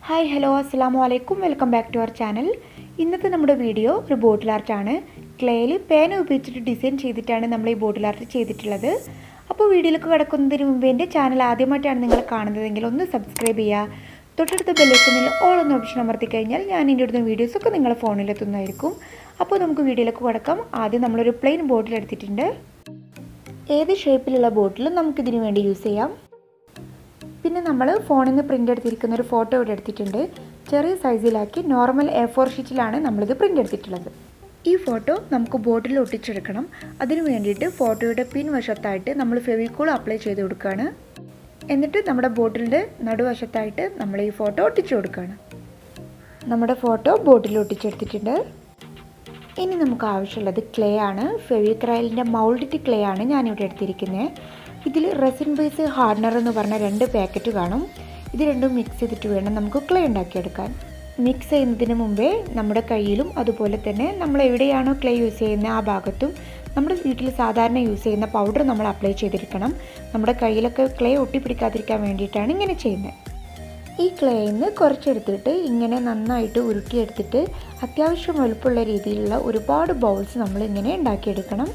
hi hello അസ്സാം വലൈക്കും welcome back to our channel ഇന്നത്തെ നമ്മുടെ വീഡിയോ ഒരു ബോട്ടിൽ ആർട്ടാണ് ക്ലേയിൽ പേന ഉപയോഗിച്ചിട്ട് ഡിസൈൻ ചെയ്തിട്ടാണ് നമ്മൾ ഈ ബോട്ടിൽ ആർട്ട് ചെയ്തിട്ടുള്ളത് അപ്പോൾ വീഡിയോയിലേക്ക് കിടക്കുന്നതിന് മുമ്പ് എൻ്റെ ചാനൽ ആദ്യമായിട്ടാണ് നിങ്ങൾ കാണുന്നതെങ്കിൽ ഒന്ന് സബ്സ്ക്രൈബ് ചെയ്യുക തൊട്ടടുത്ത ബെല്ലൈക്കനിൽ ഓൾ എന്ന ഓപ്ഷൻ അമർത്തി കഴിഞ്ഞാൽ ഞാൻ എൻ്റെ ഇടുന്ന വീഡിയോസൊക്കെ നിങ്ങളുടെ ഫോണിലെത്തുന്നതായിരിക്കും അപ്പോൾ നമുക്ക് വീഡിയോയിലേക്ക് കിടക്കാം ആദ്യം നമ്മളൊരു പ്ലെയിൻ ബോട്ടിൽ എടുത്തിട്ടുണ്ട് ഏത് ഷേപ്പിലുള്ള ബോട്ടിലും നമുക്കിതിന് വേണ്ടി യൂസ് ചെയ്യാം പിന്നെ നമ്മൾ ഫോണിൽ നിന്ന് പ്രിൻ്റ് എടുത്തിരിക്കുന്ന ഒരു ഫോട്ടോ ഇവിടെ എടുത്തിട്ടുണ്ട് ചെറിയ സൈസിലാക്കി നോർമൽ എ ഫോർ ഷീറ്റിലാണ് നമ്മളിത് പ്രിൻ്റ് എടുത്തിട്ടുള്ളത് ഈ ഫോട്ടോ നമുക്ക് ബോട്ടിൽ ഒട്ടിച്ചെടുക്കണം അതിന് വേണ്ടിയിട്ട് ഫോട്ടോയുടെ പിൻവശത്തായിട്ട് നമ്മൾ ഫെവിക്കോൾ അപ്ലൈ ചെയ്ത് കൊടുക്കുകയാണ് എന്നിട്ട് നമ്മുടെ ബോട്ടിലിൻ്റെ നടുവശത്തായിട്ട് നമ്മൾ ഈ ഫോട്ടോ ഒട്ടിച്ചു കൊടുക്കുകയാണ് നമ്മുടെ ഫോട്ടോ ബോട്ടിൽ ഒട്ടിച്ചെടുത്തിട്ടുണ്ട് ഇനി നമുക്ക് ആവശ്യമുള്ളത് ക്ലേ ആണ് ഫെവിക്രൈലിൻ്റെ മൗൾഡിറ്റ് ക്ലേ ആണ് ഞാനിവിടെ എടുത്തിരിക്കുന്നത് ഇതിൽ റെസിൻ ബേസ് ഹാർഡനർ എന്ന് പറഞ്ഞ രണ്ട് പാക്കറ്റ് കാണും ഇത് രണ്ടും മിക്സ് ചെയ്തിട്ട് വേണം നമുക്ക് ക്ലേ ഉണ്ടാക്കിയെടുക്കാൻ മിക്സ് ചെയ്യുന്നതിന് മുമ്പേ നമ്മുടെ കയ്യിലും അതുപോലെ തന്നെ നമ്മൾ എവിടെയാണോ ക്ലേ യൂസ് ചെയ്യുന്നത് ആ ഭാഗത്തും നമ്മുടെ വീട്ടിൽ സാധാരണ യൂസ് ചെയ്യുന്ന പൗഡർ നമ്മൾ അപ്ലൈ ചെയ്തിരിക്കണം നമ്മുടെ കയ്യിലൊക്കെ ക്ലേ ഒട്ടിപ്പിടിക്കാതിരിക്കാൻ വേണ്ടിയിട്ടാണ് ഇങ്ങനെ ചെയ്യുന്നത് ഈ ക്ലേയിൽ നിന്ന് കുറച്ചെടുത്തിട്ട് ഇങ്ങനെ നന്നായിട്ട് ഉരുട്ടിയെടുത്തിട്ട് അത്യാവശ്യം വലുപ്പമുള്ള രീതിയിലുള്ള ഒരുപാട് ബൗൾസ് നമ്മൾ ഇങ്ങനെ ഉണ്ടാക്കിയെടുക്കണം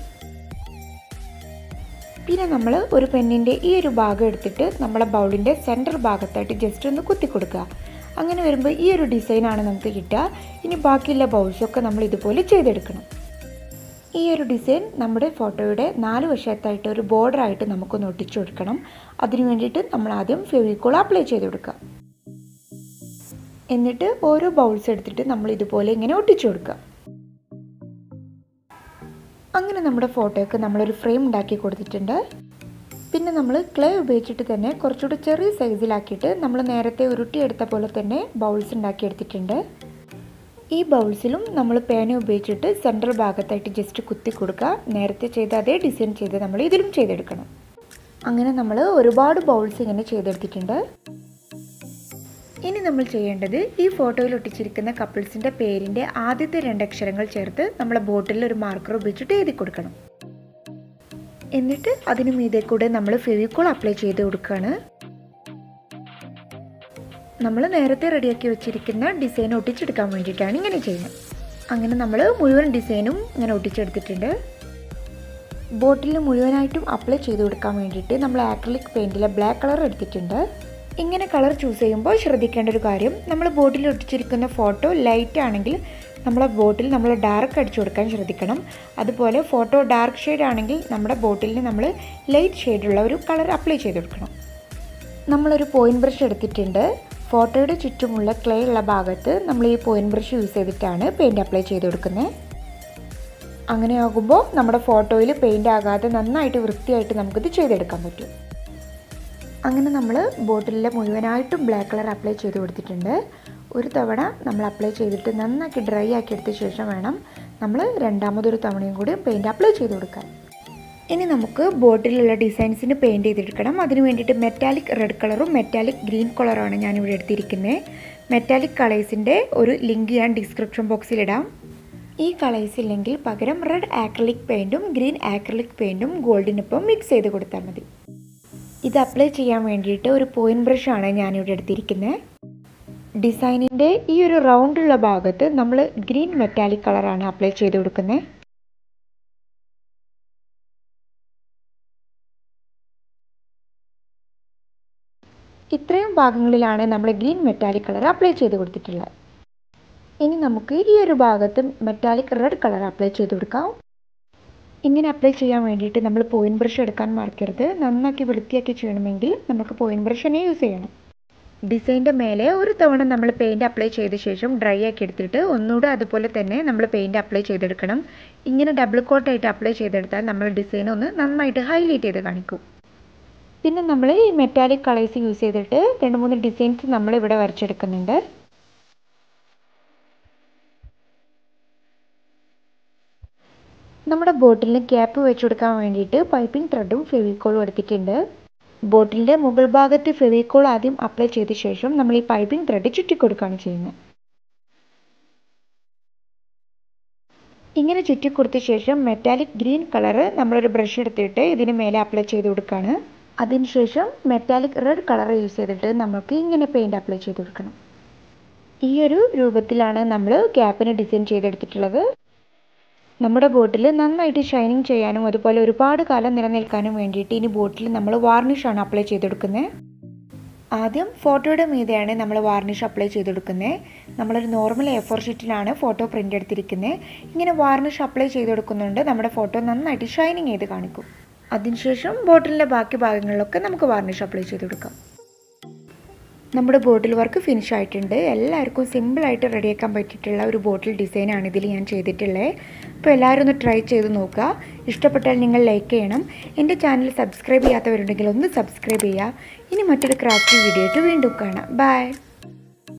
പിന്നെ നമ്മൾ ഒരു പെന്നിൻ്റെ ഈ ഒരു ഭാഗം എടുത്തിട്ട് നമ്മളെ ബൗളിൻ്റെ സെൻറ്റർ ഭാഗത്തായിട്ട് ജസ്റ്റ് ഒന്ന് കുത്തി കൊടുക്കുക അങ്ങനെ വരുമ്പോൾ ഈ ഒരു ഡിസൈനാണ് നമുക്ക് കിട്ടുക ഇനി ബാക്കിയുള്ള ബൗൾസൊക്കെ നമ്മൾ ഇതുപോലെ ചെയ്തെടുക്കണം ഈ ഒരു ഡിസൈൻ നമ്മുടെ ഫോട്ടോയുടെ നാല് വശത്തായിട്ട് ഒരു ബോർഡറായിട്ട് നമുക്കൊന്ന് ഒട്ടിച്ചു കൊടുക്കണം അതിന് വേണ്ടിയിട്ട് നമ്മൾ ആദ്യം ഫെവിക്കോൾ അപ്ലൈ ചെയ്ത് കൊടുക്കുക എന്നിട്ട് ഓരോ ബൗൾസ് എടുത്തിട്ട് നമ്മൾ ഇതുപോലെ ഇങ്ങനെ ഒട്ടിച്ചു കൊടുക്കുക അങ്ങനെ നമ്മുടെ ഫോട്ടോയ്ക്ക് നമ്മളൊരു ഫ്രെയിം ഉണ്ടാക്കി കൊടുത്തിട്ടുണ്ട് പിന്നെ നമ്മൾ ക്ലേ ഉപയോഗിച്ചിട്ട് തന്നെ കുറച്ചുകൂടി ചെറിയ സൈസിലാക്കിയിട്ട് നമ്മൾ നേരത്തെ ഉരുട്ടിയെടുത്ത പോലെ തന്നെ ബൗൾസ് ഉണ്ടാക്കിയെടുത്തിട്ടുണ്ട് ഈ ബൗൾസിലും നമ്മൾ പേന ഉപയോഗിച്ചിട്ട് സെൻട്രൽ ഭാഗത്തായിട്ട് ജസ്റ്റ് കുത്തി കൊടുക്കുക നേരത്തെ ചെയ്ത അതേ ഡിസൈൻ ചെയ്ത് നമ്മൾ ഇതിലും ചെയ്തെടുക്കണം അങ്ങനെ നമ്മൾ ഒരുപാട് ബൗൾസ് ഇങ്ങനെ ചെയ്തെടുത്തിട്ടുണ്ട് ഇനി നമ്മൾ ചെയ്യേണ്ടത് ഈ ഫോട്ടോയിൽ ഒട്ടിച്ചിരിക്കുന്ന കപ്പിൾസിൻ്റെ പേരിൻ്റെ ആദ്യത്തെ രണ്ടക്ഷരങ്ങൾ ചേർത്ത് നമ്മളെ ബോട്ടിൽ ഒരു മാർക്കർ ഉപയോഗിച്ചിട്ട് എഴുതി കൊടുക്കണം എന്നിട്ട് അതിന് മീതെ കൂടെ നമ്മൾ ഫെവിക്കോൾ അപ്ലൈ ചെയ്ത് കൊടുക്കുകയാണ് നമ്മൾ നേരത്തെ റെഡിയാക്കി വെച്ചിരിക്കുന്ന ഡിസൈൻ ഒട്ടിച്ചെടുക്കാൻ വേണ്ടിയിട്ടാണ് ഇങ്ങനെ ചെയ്യുന്നത് അങ്ങനെ നമ്മൾ മുഴുവൻ ഡിസൈനും ഇങ്ങനെ ഒട്ടിച്ചെടുത്തിട്ടുണ്ട് ബോട്ടിൽ മുഴുവനായിട്ടും അപ്ലൈ ചെയ്ത് കൊടുക്കാൻ വേണ്ടിയിട്ട് നമ്മൾ ആക്രിലിക് പെയിൻറ്റിലെ ബ്ലാക്ക് കളർ എടുത്തിട്ടുണ്ട് ഇങ്ങനെ കളർ ചൂസ് ചെയ്യുമ്പോൾ ശ്രദ്ധിക്കേണ്ട ഒരു കാര്യം നമ്മൾ ബോട്ടിൽ ഒട്ടിച്ചിരിക്കുന്ന ഫോട്ടോ ലൈറ്റ് ആണെങ്കിൽ നമ്മളെ ബോട്ടിൽ നമ്മൾ ഡാർക്ക് അടിച്ചു കൊടുക്കാൻ ശ്രദ്ധിക്കണം അതുപോലെ ഫോട്ടോ ഡാർക്ക് ഷെയ്ഡ് ആണെങ്കിൽ നമ്മുടെ ബോട്ടിലിന് നമ്മൾ ലൈറ്റ് ഷെയ്ഡുള്ള ഒരു കളർ അപ്ലൈ ചെയ്ത് കൊടുക്കണം നമ്മളൊരു പോയിൻറ്റ് ബ്രഷ് എടുത്തിട്ടുണ്ട് ഫോട്ടോയുടെ ചുറ്റുമുള്ള ക്ലേ ഉള്ള ഭാഗത്ത് നമ്മൾ ഈ പോയിൻറ്റ് ബ്രഷ് യൂസ് ചെയ്തിട്ടാണ് പെയിൻറ്റ് അപ്ലൈ ചെയ്ത് കൊടുക്കുന്നത് അങ്ങനെ ആകുമ്പോൾ നമ്മുടെ ഫോട്ടോയിൽ പെയിൻ്റ് ആകാതെ നന്നായിട്ട് വൃത്തിയായിട്ട് നമുക്കിത് ചെയ്തെടുക്കാൻ പറ്റും അങ്ങനെ നമ്മൾ ബോട്ടിലിൽ മുഴുവനായിട്ടും ബ്ലാക്ക് കളർ അപ്ലൈ ചെയ്ത് കൊടുത്തിട്ടുണ്ട് ഒരു തവണ നമ്മൾ അപ്ലൈ ചെയ്തിട്ട് നന്നാക്കി ഡ്രൈ ആക്കി എടുത്ത ശേഷം വേണം നമ്മൾ രണ്ടാമതൊരു തവണയും കൂടി പെയിൻറ്റ് അപ്ലൈ ചെയ്ത് കൊടുക്കാൻ ഇനി നമുക്ക് ബോട്ടിലുള്ള ഡിസൈൻസിന് പെയിൻറ്റ് ചെയ്തെടുക്കണം അതിന് വേണ്ടിയിട്ട് മെറ്റാലിക് റെഡ് കളറും മെറ്റാലിക് ഗ്രീൻ കളറാണ് ഞാനിവിടെ എടുത്തിരിക്കുന്നത് മെറ്റാലിക് കളേഴ്സിൻ്റെ ഒരു ലിങ്ക് ഞാൻ ഡിസ്ക്രിപ്ഷൻ ബോക്സിൽ ഇടാം ഈ കളേഴ്സ് ഇല്ലെങ്കിൽ പകരം റെഡ് ആക്രിലിക് പെയിൻറ്റും ഗ്രീൻ ആക്രിലിക് പെയിൻറ്റും ഗോൾഡിനൊപ്പം മിക്സ് ചെയ്ത് കൊടുത്താൽ മതി ഇത് അപ്ലൈ ചെയ്യാൻ വേണ്ടിയിട്ട് ഒരു പോയിൻറ്റ് ബ്രഷാണ് ഞാനിവിടെ എടുത്തിരിക്കുന്നത് ഡിസൈനിൻ്റെ ഈ ഒരു റൗണ്ടുള്ള ഭാഗത്ത് നമ്മൾ ഗ്രീൻ മെറ്റാലിക് കളറാണ് അപ്ലൈ ചെയ്ത് കൊടുക്കുന്നത് ഇത്രയും ഭാഗങ്ങളിലാണ് നമ്മൾ ഗ്രീൻ മെറ്റാലിക് കളർ അപ്ലൈ ചെയ്ത് കൊടുത്തിട്ടുള്ളത് ഇനി നമുക്ക് ഈ ഒരു ഭാഗത്ത് മെറ്റാലിക് റെഡ് കളർ അപ്ലൈ ചെയ്ത് കൊടുക്കാം ഇങ്ങനെ അപ്ലൈ ചെയ്യാൻ വേണ്ടിയിട്ട് നമ്മൾ പോയിൻറ്റ് ബ്രഷ് എടുക്കാൻ മറക്കരുത് നന്നാക്കി വൃത്തിയാക്കി ചെയ്യണമെങ്കിൽ നമുക്ക് പോയിൻറ്റ് ബ്രഷ് തന്നെ യൂസ് ചെയ്യണം ഡിസൈൻ്റെ മേലെ ഒരു തവണ നമ്മൾ പെയിൻറ്റ് അപ്ലൈ ചെയ്ത ശേഷം ഡ്രൈ ആക്കി എടുത്തിട്ട് ഒന്നുകൂടെ അതുപോലെ തന്നെ നമ്മൾ പെയിൻറ്റ് അപ്ലൈ ചെയ്തെടുക്കണം ഇങ്ങനെ ഡബിൾ കോട്ടായിട്ട് അപ്ലൈ ചെയ്തെടുത്താൽ നമ്മൾ ഡിസൈൻ ഒന്ന് നന്നായിട്ട് ഹൈലൈറ്റ് ചെയ്ത് കാണിക്കും പിന്നെ നമ്മൾ ഈ മെറ്റാലിക് കളേഴ്സ് യൂസ് ചെയ്തിട്ട് രണ്ട് മൂന്ന് ഡിസൈൻസ് നമ്മൾ ഇവിടെ വരച്ചെടുക്കുന്നുണ്ട് നമ്മുടെ ബോട്ടിലിന് ക്യാപ്പ് വെച്ച് കൊടുക്കാൻ വേണ്ടിയിട്ട് പൈപ്പിംഗ് ത്രെഡും ഫെവിക്കോളും എടുത്തിട്ടുണ്ട് ബോട്ടിലിൻ്റെ മുകൾ ഭാഗത്ത് ഫെവിക്കോൾ ആദ്യം അപ്ലൈ ചെയ്ത ശേഷം നമ്മൾ ഈ പൈപ്പിംഗ് ത്രെഡ് ചുറ്റിക്കൊടുക്കുകയാണ് ചെയ്യുന്നത് ഇങ്ങനെ ചുറ്റിക്കൊടുത്ത ശേഷം മെറ്റാലിക് ഗ്രീൻ കളറ് നമ്മളൊരു ബ്രഷ് എടുത്തിട്ട് ഇതിന് മേലെ അപ്ലൈ ചെയ്ത് കൊടുക്കുകയാണ് അതിനുശേഷം മെറ്റാലിക് റെഡ് കളർ യൂസ് ചെയ്തിട്ട് നമുക്ക് ഇങ്ങനെ പെയിൻറ്റ് അപ്ലൈ ചെയ്ത് കൊടുക്കണം ഈ ഒരു രൂപത്തിലാണ് നമ്മൾ ക്യാപ്പിന് ഡിസൈൻ ചെയ്തെടുത്തിട്ടുള്ളത് നമ്മുടെ ബോട്ടിൽ നന്നായിട്ട് ഷൈനിങ് ചെയ്യാനും അതുപോലെ ഒരുപാട് കാലം നിലനിൽക്കാനും വേണ്ടിയിട്ട് ഇനി ബോട്ടിൽ നമ്മൾ വാർണിഷാണ് അപ്ലൈ ചെയ്തെടുക്കുന്നത് ആദ്യം ഫോട്ടോയുടെ മീതെയാണ് നമ്മൾ വാർണിഷ് അപ്ലൈ ചെയ്തെടുക്കുന്നത് നമ്മളൊരു നോർമൽ എ ഫോർ ഷീറ്റിലാണ് ഫോട്ടോ പ്രിൻ്റ് എടുത്തിരിക്കുന്നത് ഇങ്ങനെ വാർണിഷ് അപ്ലൈ ചെയ്തെടുക്കുന്നുണ്ട് നമ്മുടെ ഫോട്ടോ നന്നായിട്ട് ഷൈനിങ് ചെയ്ത് കാണിക്കും അതിനുശേഷം ബോട്ടിലിൻ്റെ ബാക്കി ഭാഗങ്ങളിലൊക്കെ നമുക്ക് വാർണിഷ് അപ്ലൈ ചെയ്തെടുക്കാം നമ്മുടെ ബോട്ടിൽ വർക്ക് ഫിനിഷ് ആയിട്ടുണ്ട് എല്ലാവർക്കും സിമ്പിളായിട്ട് റെഡിയാക്കാൻ പറ്റിയിട്ടുള്ള ഒരു ബോട്ടിൽ ഡിസൈനാണ് ഇതിൽ ഞാൻ ചെയ്തിട്ടുള്ളത് അപ്പോൾ എല്ലാവരും ഒന്ന് ട്രൈ ചെയ്ത് നോക്കുക ഇഷ്ടപ്പെട്ടാൽ നിങ്ങൾ ലൈക്ക് ചെയ്യണം എൻ്റെ ചാനൽ സബ്സ്ക്രൈബ് ചെയ്യാത്തവരുണ്ടെങ്കിൽ ഒന്ന് സബ്സ്ക്രൈബ് ചെയ്യുക ഇനി മറ്റൊരു ക്രാഫ്റ്റ് വീഡിയോ ആയിട്ട് വീണ്ടും കാണാം ബൈ